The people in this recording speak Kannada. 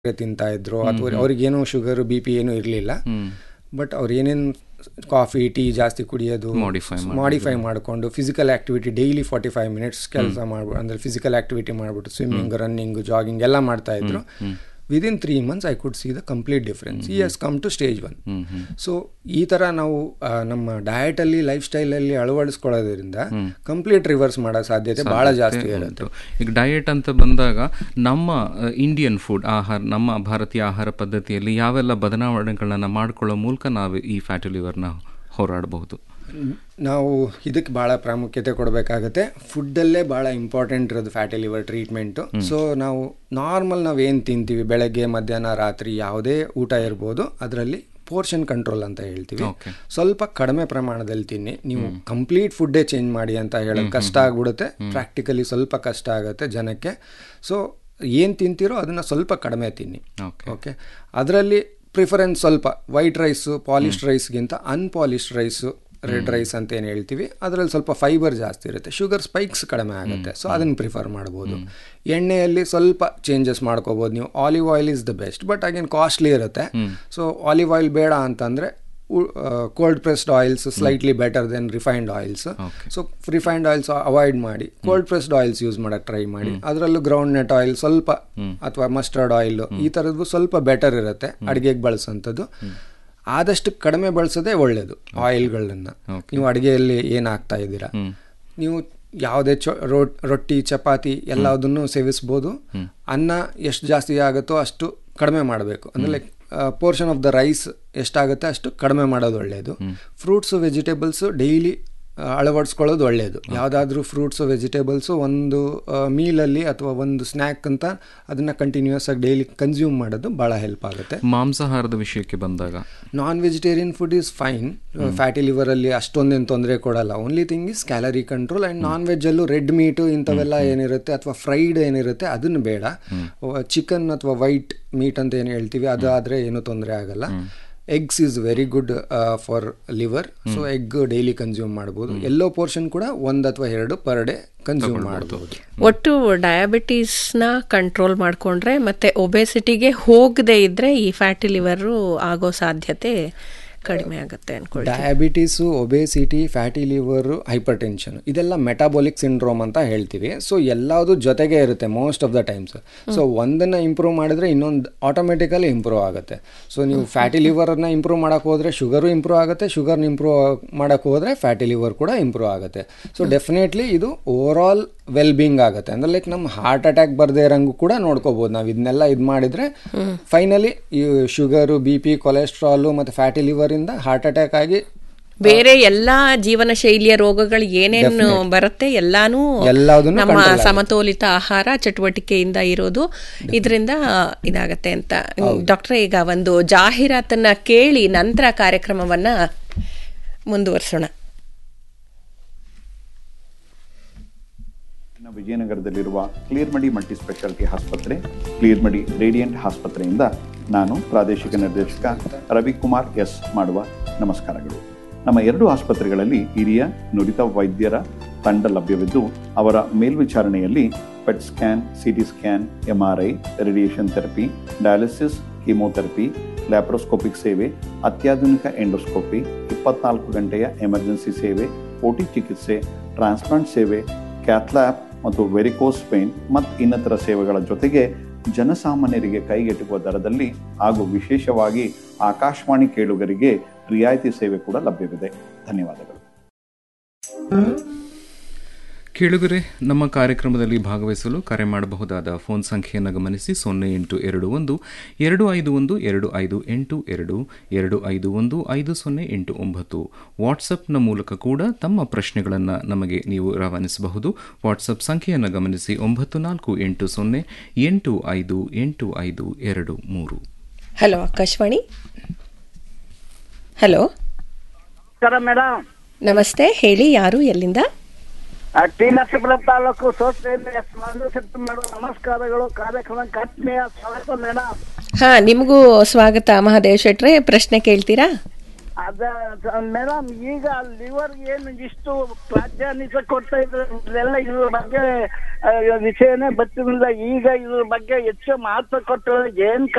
ತಿಂತಾ ಇದ್ರು ಅಥವಾ ಅವ್ರಿಗೇನು ಶುಗರ್ ಬಿ ಪಿ ಏನೂ ಇರಲಿಲ್ಲ ಬಟ್ ಅವ್ರು ಏನೇನು ಕಾಫಿ ಟೀ ಜಾಸ್ತಿ ಕುಡಿಯೋದು Modify ಮಾಡಿಫೈ ಮಾಡಿಕೊಂಡು physical activity daily forty five minutes ಕೆಲಸ ಮಾಡ್ಬಿಟ್ಟು ಅಂದರೆ ಫಿಸಿಕಲ್ ಆಕ್ಟಿವಿಟಿ ಮಾಡಿಬಿಟ್ಟು ಸ್ವಿಮ್ಮಿಂಗ್ ರನ್ನಿಂಗ್ ಜಾಗಿಂಗ್ ಎಲ್ಲ ಮಾಡ್ತಾ ಇದ್ರು within three months I could see the complete difference he has come to stage one so ಈ ಥರ ನಾವು ಆ, ನಮ್ಮ ಡಯಟಲ್ಲಿ ಲೈಫ್ ಸ್ಟೈಲಲ್ಲಿ ಅಳವಡಿಸ್ಕೊಳ್ಳೋದ್ರಿಂದ ಕಂಪ್ಲೀಟ್ ರಿವರ್ಸ್ ಮಾಡೋ ಸಾಧ್ಯತೆ ಭಾಳ ಜಾಸ್ತಿ ಇರುತ್ತೆ ಉಂಟು. ಈಗ ಡಯಟ್ ಅಂತ ಬಂದಾಗ ನಮ್ಮ ಇಂಡಿಯನ್ ಫುಡ್ ಆಹಾರ ನಮ್ಮ ಭಾರತೀಯ ಆಹಾರ ಪದ್ಧತಿಯಲ್ಲಿ ಯಾವೆಲ್ಲ ಬದಲಾವಣೆಗಳನ್ನ ಮಾಡ್ಕೊಳ್ಳೋ ಮೂಲಕ ನಾವು ಈ ಫ್ಯಾಟಿ ಲಿವರ್ನ ಹೋರಾಡಬಹುದು ನಾವು ಇದಕ್ಕೆ ಭಾಳ ಪ್ರಾಮುಖ್ಯತೆ ಕೊಡಬೇಕಾಗತ್ತೆ ಫುಡ್ಡಲ್ಲೇ ಭಾಳ ಇಂಪಾರ್ಟೆಂಟ್ ಇರೋದು ಫ್ಯಾಟಿ ಲಿವರ್ ಟ್ರೀಟ್ಮೆಂಟು ಸೊ ನಾವು ನಾರ್ಮಲ್ ನಾವು ಏನು ತಿಂತೀವಿ ಬೆಳಗ್ಗೆ ಮಧ್ಯಾಹ್ನ ರಾತ್ರಿ ಯಾವುದೇ ಊಟ ಇರ್ಬೋದು ಅದರಲ್ಲಿ ಪೋರ್ಷನ್ ಕಂಟ್ರೋಲ್ ಅಂತ ಹೇಳ್ತೀವಿ Okay. ಸ್ವಲ್ಪ ಕಡಿಮೆ ಪ್ರಮಾಣದಲ್ಲಿ ತಿನ್ನಿ ನೀವು ಕಂಪ್ಲೀಟ್ ಫುಡ್ಡೇ ಚೇಂಜ್ ಮಾಡಿ ಅಂತ ಹೇಳೋದು ಕಷ್ಟ ಆಗ್ಬಿಡುತ್ತೆ ಪ್ರಾಕ್ಟಿಕಲಿ ಸ್ವಲ್ಪ ಕಷ್ಟ ಆಗುತ್ತೆ ಜನಕ್ಕೆ ಸೊ ಏನು ತಿಂತೀರೋ ಅದನ್ನು ಸ್ವಲ್ಪ ಕಡಿಮೆ ತಿನ್ನಿ ಓಕೆ ಓಕೆ ಅದರಲ್ಲಿ ಪ್ರಿಫರೆನ್ಸ್ ಸ್ವಲ್ಪ ವೈಟ್ ರೈಸು ಪಾಲಿಶ್ಡ್ ರೈಸ್ಗಿಂತ ಅನ್ಪಾಲಿಶ್ಡ್ ರೈಸು ರೆಡ್ ರೈಸ್ ಅಂತ ಏನು ಹೇಳ್ತೀವಿ ಅದರಲ್ಲಿ ಸ್ವಲ್ಪ ಫೈಬರ್ ಜಾಸ್ತಿ ಇರುತ್ತೆ ಶುಗರ್ ಸ್ಪೈಕ್ಸ್ ಕಡಿಮೆ ಆಗುತ್ತೆ ಸೊ ಅದನ್ನು ಪ್ರಿಫರ್ ಮಾಡ್ಬೋದು ಎಣ್ಣೆಯಲ್ಲಿ ಸ್ವಲ್ಪ ಚೇಂಜಸ್ ಮಾಡ್ಕೋಬೋದು ನೀವು olive oil is the best but again costly ಇರುತ್ತೆ ಸೊ ಆಲಿವ್ ಆಯಿಲ್ ಬೇಡ ಅಂತಂದರೆ cold pressed oils slightly better then refined oils Okay. So refined oils avoid ಮಾಡಿ ಕೋಲ್ಡ್ ಪ್ರೆಸ್ಡ್ ಆಯಿಲ್ಸ್ ಯೂಸ್ ಮಾಡಕ್ಕೆ ಟ್ರೈ ಮಾಡಿ ಅದರಲ್ಲೂ ಗ್ರೌಂಡ್ ನೆಟ್ ಆಯಿಲ್ ಸ್ವಲ್ಪ ಅಥವಾ ಮಸ್ಟರ್ಡ್ ಆಯಿಲ್ ಈ ಥರದ್ದು ಸ್ವಲ್ಪ ಬೆಟರ್ ಇರುತ್ತೆ ಅಡುಗೆಗೆ ಬಳಸೋಂಥದ್ದು ಆದಷ್ಟು ಕಡಿಮೆ ಬಳಸೋದೇ ಒಳ್ಳೆಯದು ಆಯಿಲ್ಗಳನ್ನ ನೀವು ಅಡುಗೆಯಲ್ಲಿ ಏನು ಹಾಕ್ತಾ ಇದ್ದೀರಾ ನೀವು ಯಾವುದೇ ಚೊ ರೋ- ರೊಟ್ಟಿ ಚಪಾತಿ ಎಲ್ಲದನ್ನು ಸೇವಿಸ್ಬೋದು ಅನ್ನ ಎಷ್ಟು ಜಾಸ್ತಿ ಆಗುತ್ತೋ ಅಷ್ಟು ಕಡಿಮೆ ಮಾಡಬೇಕು ಅಂದರೆ like portion of the rice ಎಷ್ಟಾಗುತ್ತೆ ಅಷ್ಟು ಕಡಿಮೆ ಮಾಡೋದು ಒಳ್ಳೆಯದು ಫ್ರೂಟ್ಸು ವೆಜಿಟೇಬಲ್ಸು ಡೈಲಿ ಅಳವಡಿಸ್ಕೊಳ್ಳೋದು ಒಳ್ಳೆಯದು ಯಾವುದಾದ್ರೂ ಫ್ರೂಟ್ಸು ವೆಜಿಟೇಬಲ್ಸು ಒಂದು ಮೀಲಲ್ಲಿ ಅಥವಾ ಒಂದು ಸ್ನ್ಯಾಕ್ ಅಂತ ಅದನ್ನು ಕಂಟಿನ್ಯೂಸ್ ಆಗಿ ಡೈಲಿ ಕನ್ಸ್ಯೂಮ್ ಮಾಡೋದು ಭಾಳ ಹೆಲ್ಪ್ ಆಗುತ್ತೆ ಮಾಂಸಾಹಾರದ ವಿಷಯಕ್ಕೆ ಬಂದಾಗ non vegetarian food is fine fatty ಲಿವರಲ್ಲಿ ಅಷ್ಟೊಂದೇನು ತೊಂದರೆ ಕೊಡಲ್ಲ only thing is calorie control and non ವೆಜ್ಜಲ್ಲೂ ರೆಡ್ ಮೀಟು ಇಂಥವೆಲ್ಲ ಏನಿರುತ್ತೆ ಅಥವಾ ಫ್ರೈಡ್ ಏನಿರುತ್ತೆ ಅದನ್ನು ಬೇಡ ಚಿಕನ್ ಅಥವಾ ವೈಟ್ ಮೀಟ್ ಅಂತ ಏನು ಹೇಳ್ತೀವಿ ಅದು ಆದರೆ ಏನೂ ತೊಂದರೆ ಆಗಲ್ಲ eggs is very good for liver so egg daily consume ಮಾಡ್ಬೋದು ಎಲ್ಲೋ ಪೋರ್ಷನ್ ಕೂಡ ಒಂದು ಅಥವಾ ಎರಡು ಪರ್ ಡೇ ಕನ್ಸ್ಯೂಮ್ ಮಾಡ್ಬೋದು ಒಟ್ಟು ಡಯಾಬಿಟೀಸ್ನ ಕಂಟ್ರೋಲ್ ಮಾಡಿಕೊಂಡ್ರೆ ಮತ್ತೆ ಒಬೆಸಿಟಿಗೆ ಹೋಗದೆ ಇದ್ರೆ ಈ ಫ್ಯಾಟಿ ಲಿವರು ಆಗೋ ಸಾಧ್ಯತೆ ಕಡಿಮೆ ಆಗುತ್ತೆ ಅನ್ಕೊಳ್ಳಿ diabetes obesity fatty liver hypertension ಇದೆಲ್ಲ ಮೆಟಾಬೋಲಿಕ್ ಸಿಂಡ್ರೋಮ್ ಅಂತ ಹೇಳ್ತೀವಿ ಸೊ ಎಲ್ಲದು ಜೊತೆಗೆ ಇರುತ್ತೆ most of the times so ಒಂದನ್ನು ಇಂಪ್ರೂವ್ ಮಾಡಿದ್ರೆ ಇನ್ನೊಂದು ಆಟೋಮೆಟಿಕಲಿ ಇಂಪ್ರೂವ್ ಆಗುತ್ತೆ ಸೊ ನೀವು ಫ್ಯಾಟಿ ಲಿವರನ್ನ ಇಂಪ್ರೂವ್ ಮಾಡೋಕೆ ಹೋದರೆ ಶುಗರು ಇಂಪ್ರೂವ್ ಆಗುತ್ತೆ ಶುಗರ್ನ ಇಂಪ್ರೂವ್ ಮಾಡೋಕೆ ಹೋದರೆ ಫ್ಯಾಟಿ ಲಿವರ್ ಕೂಡ ಇಂಪ್ರೂವ್ ಆಗುತ್ತೆ ಸೊ ಡೆಫಿನೆಟ್ಲಿ ಇದು ಓವರ್ ಆಲ್ ವೆಲ್ ಬೀಯಿಂಗ್ ಆಗುತ್ತೆ ಅಂದ್ರೆ ಲೈಕ್ ನಮ್ಮ ಹಾರ್ಟ್ ಅಟ್ಯಾಕ್ ಬರದೇ ಇರಂಗೂ ಕೂಡ ನೋಡ್ಕೋಬಹುದು ನಾವು ಇದನ್ನೆಲ್ಲ ಇದು ಮಾಡಿದ್ರೆ ಫೈನಲಿ ಈ ಶುಗರು ಬಿ ಪಿ ಕೊಲೆಸ್ಟ್ರಾಲು ಮತ್ತು ಫ್ಯಾಟಿ ಲಿವರಿಂದ ಹಾರ್ಟ್ ಅಟ್ಯಾಕ್ ಆಗಿ ಬೇರೆ ಎಲ್ಲಾ ಜೀವನ ಶೈಲಿಯ ರೋಗಗಳು ಏನೇನು ಬರುತ್ತೆ ಎಲ್ಲಾನು ಎಲ್ಲದನ್ನು ನಮ್ಮ control ಆಗುತ್ತೆ. ಸಮತೋಲಿತ ಆಹಾರ ಚಟುವಟಿಕೆಯಿಂದ ಇರೋದು ಇದರಿಂದ ಇದಾಗತ್ತೆ ಅಂತ ಡಾಕ್ಟ್ರೆ ಈಗ ಒಂದು ಜಾಹೀರಾತನ್ನ ಕೇಳಿ ನಂತರ ಕಾರ್ಯಕ್ರಮವನ್ನ ಮುಂದುವರಿಸೋಣ ಇನ್ನು ವಿಜಯನಗರದಲ್ಲಿರುವ ಕ್ಲಿಯರ್ಮಡಿ ಮಲ್ಟಿ ಸ್ಪೆಷಾಲಿಟಿ ಆಸ್ಪತ್ರೆ ಕ್ಲಿಯರ್ಮಡಿ ರೇಡಿಯಂಟ್ ಆಸ್ಪತ್ರೆಯಿಂದ ನಾನು ಪ್ರಾದೇಶಿಕ ನಿರ್ದೇಶಕ ರವಿಕುಮಾರ್ ಎಸ್ ಮಾಡುವ ನಮಸ್ಕಾರಗಳು ನಮ್ಮ ಎರಡು ಆಸ್ಪತ್ರೆಗಳಲ್ಲಿ ಹಿರಿಯ ನುರಿತ ವೈದ್ಯರ ತಂಡ ಲಭ್ಯವಿದ್ದು ಅವರ ಮೇಲ್ವಿಚಾರಣೆಯಲ್ಲಿ PET scan CT scan MRI radiation therapy dialysis chemotherapy laparoscopic ಸೇವೆ ಅತ್ಯಾಧುನಿಕ ಎಂಡೋಸ್ಕೋಪಿ ಇಪ್ಪತ್ನಾಲ್ಕು ಗಂಟೆಯ ಎಮರ್ಜೆನ್ಸಿ ಸೇವೆ ಓಟಿ ಚಿಕಿತ್ಸೆ ಟ್ರಾನ್ಸ್ಪ್ಲಾಂಟ್ ಸೇವೆ ಕ್ಯಾಥ್ಲ್ಯಾಪ್ ಮತ್ತು ವೆರಿಕೋಸ್ ಪೇನ್ ಮತ್ತು ಇನ್ನಿತರ ಸೇವೆಗಳ ಜೊತೆಗೆ ಜನಸಾಮಾನ್ಯರಿಗೆ ಕೈಗೆಟುಕುವ ದರದಲ್ಲಿ ಹಾಗೂ ವಿಶೇಷವಾಗಿ ಆಕಾಶವಾಣಿ ಕೇಳುಗರಿಗೆ ರಿಯಾಯಿತಿ ಸೇವೆ ಕೂಡ ಲಭ್ಯವಿದೆ ಧನ್ಯವಾದಗಳು ಕೇಳುಗರೆ ನಮ್ಮ ಕಾರ್ಯಕ್ರಮದಲ್ಲಿ ಭಾಗವಹಿಸಲು ಕರೆ ಮಾಡಬಹುದಾದ ಫೋನ್ ಸಂಖ್ಯೆಯನ್ನು ಗಮನಿಸಿ ಸೊನ್ನೆ ಎಂಟು ಎರಡು ಒಂದು ಎರಡು ಐದು ಒಂದು ಎರಡು ಐದು ಎಂಟು ಎರಡು ಎರಡು ಐದು ಒಂದು ಐದು ಸೊನ್ನೆ ಎಂಟು ಒಂಬತ್ತು ವಾಟ್ಸಪ್ನ ಮೂಲಕ ಕೂಡ ತಮ್ಮ ಪ್ರಶ್ನೆಗಳನ್ನು ನಮಗೆ ನೀವು ರವಾನಿಸಬಹುದು ವಾಟ್ಸಪ್ ಸಂಖ್ಯೆಯನ್ನು ಗಮನಿಸಿ ಒಂಬತ್ತು ನಾಲ್ಕು ಎಂಟು ಸೊನ್ನೆ ಎಂಟು ಐದು ಎಂಟು ಐದು ಎರಡು ಮೂರು ಹಲೋ ಆಕಾಶವಾಣಿ ಹಲೋ ನಮಸ್ಕಾರ ಮೇಡಮ್ ನಮಸ್ತೆ ಹೇಳಿ ಯಾರು ಎಲ್ಲಿಂದ ಟಿ ನರಸೀಪುರಂ ತಾಲೂಕು ಸೋಸ್ತೆಯಿಂದ ಎಸ್ ಮಂಜುಶೆಟ್ಟಿ ಮೇಡಮ್ ನಮಸ್ಕಾರಗಳು ಕಾರ್ಯಕ್ರಮ ಆತ್ಮೀಯ ಸ್ವಾಗತ ಮೇಡಮ್ ಹಾ ನಿಮಗೂ ಸ್ವಾಗತ ಮಹಾದೇವ್ ಶೆಟ್ರೆ ಪ್ರಶ್ನೆ ಕೇಳ್ತೀರಾ ಅದ ಮೇಡಮ್ ಈಗ ಲಿವರ್ ಏನು ಇಷ್ಟು ಪ್ರಾಧಾನ್ಯತೆ ಕೊಡ್ತಾ ಇದ್ರೆ ಇದೆಲ್ಲ ಇದ್ರ ಬಗ್ಗೆ ಆ, ವಿಷಯನೇ ಗೊತ್ತಿರಲಿಲ್ಲ ಈಗ ಇದ್ರ ಬಗ್ಗೆ ಹೆಚ್ಚು ಮಹತ್ವ ಕೊಟ್ಟು ಏನ್